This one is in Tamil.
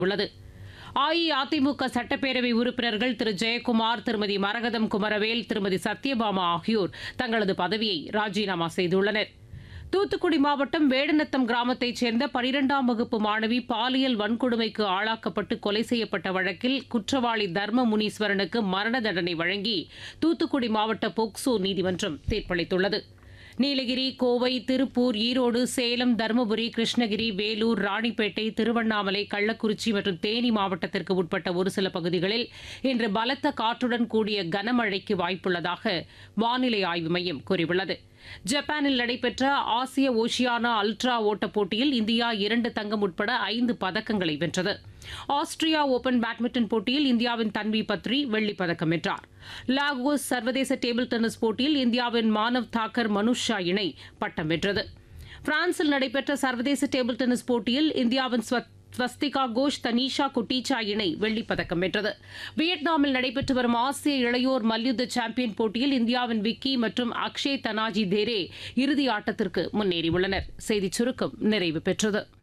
உள்ளது அஇஅதிமுக சட்டப்பேரவை உறுப்பினர்கள் திரு ஜெயக்குமார் திருமதி மரகதம் குமரவேல் திருமதி சத்யபாமா ஆகியோர் தங்களது பதவியை ராஜினாமா செய்துள்ளனர் தூத்துக்குடி மாவட்டம் வேடநத்தம் கிராமத்தைச் சேர்ந்த பனிரெண்டாம் வகுப்பு மாணவி பாலியல் வன்கொடுமைக்கு ஆளாக்கப்பட்டு கொலை செய்யப்பட்ட வழக்கில் குற்றவாளி தர்ம முனீஸ்வரனுக்கு மரண தண்டனை வழங்கி தூத்துக்குடி மாவட்ட போக்சோ நீதிமன்றம் தீர்ப்பளித்துள்ளது நீலகிரி கோவை திருப்பூர் ஈரோடு சேலம் தருமபுரி கிருஷ்ணகிரி வேலூர் ராணிப்பேட்டை திருவண்ணாமலை கள்ளக்குறிச்சி மற்றும் தேனி மாவட்டத்திற்கு உட்பட்ட ஒரு சில பகுதிகளில் இன்று பலத்த காற்றுடன் கூடிய கனமழைக்கு வாய்ப்புள்ளதாக வானிலை ஆய்வு மையம் கூறியுள்ளது ஜப்பானில் நடைபெற்ற ஆசிய ஓஷியானா அல்ட்ரா ஓட்டப் போட்டியில் இந்தியா இரண்டு தங்கம் உட்பட ஐந்து பதக்கங்களை வென்றது ஆஸ்திரியா ஓபன் பேட்மிண்டன் போட்டியில் இந்தியாவின் தன்வி பத்ரி வெள்ளிப் பதக்கம் வென்றார் லாகோஸ் சர்வதேச டேபிள் டென்னிஸ் போட்டியில் இந்தியாவின் மானவ் தாக்கர் மனுஷ் ஷா இணை பட்டம் வென்றது பிரான்சில் நடைபெற்ற சர்வதேச டேபிள் டென்னிஸ் போட்டியில் இந்தியாவின் ஸ்வத் ஸ்வஸ்திகா கோஷ் தனீஷா குட்டீச்சா இணை வெள்ளிப் பதக்கம் வென்றது வியட்நாமில் நடைபெற்று வரும் ஆசிய இளையோர் மல்யுத்த சாம்பியன் போட்டியில் இந்தியாவின் விக்கி மற்றும் அக்ஷய் தனாஜி தேரே இறுதி ஆட்டத்திற்கு முன்னேறியுள்ளனர் செய்திச் சுருக்கம் நிறைவு பெற்றது